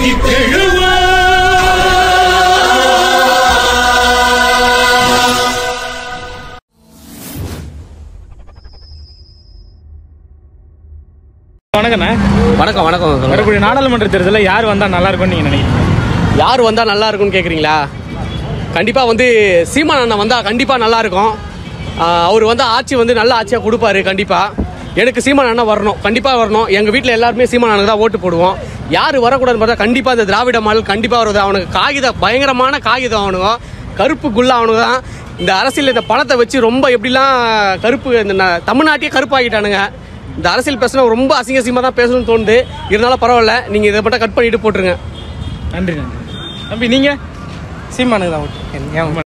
நீதி தெழுவ வணக்கண்ணே வணக்கம் வணக்கம் சொல்லுங்க. வரக்கூடிய நாடாளுமன்ற தேர்தலில் யார் வந்தா நல்லா இருக்கும்னு நீங்க நினைக்கிறீங்க யார் வந்தால் நல்லா இருக்கும்னு கேட்குறீங்களா கண்டிப்பாக வந்து சீமான் அண்ணன் வந்தால் கண்டிப்பாக நல்லா இருக்கும் ஆஹ் அவர் வந்து ஆட்சி வந்து நல்ல ஆட்சியாக கொடுப்பாரு கண்டிப்பாக எனக்கு சீமான் அண்ணன் வரணும் கண்டிப்பாக வரணும் எங்கள் வீட்டில் எல்லாருமே சீமான் அண்ணனுக்கு தான் ஓட்டு போடுவோம் யார் வரக்கூடாதுன்னு பார்த்தா கண்டிப்பாக இந்த திராவிட மாடல் கண்டிப்பாக வருது அவனுக்கு காகிதம் பயங்கரமான காகிதம் அவனுங்க கருப்பு குள்ள அவனுங்க தான் இந்த அரசியல் இந்த பணத்தை வச்சு ரொம்ப எப்படிலாம் கருப்பு இந்த ந- தமிழ்நாட்டையே கருப்பாக்கிட்டானுங்க இந்த அரசியல் பேசினா ரொம்ப அசிங்க அசிங்கமாக தான் பேசணும்னு தோணுது இருந்தாலும் பரவாயில்ல நீங்கள் இதை மட்டும் கட் பண்ணிட்டு போட்டுருங்க நன்றி நன்றி தம்பி நீங்க சீமானுக்கு தான் ஓட்டு ஏன்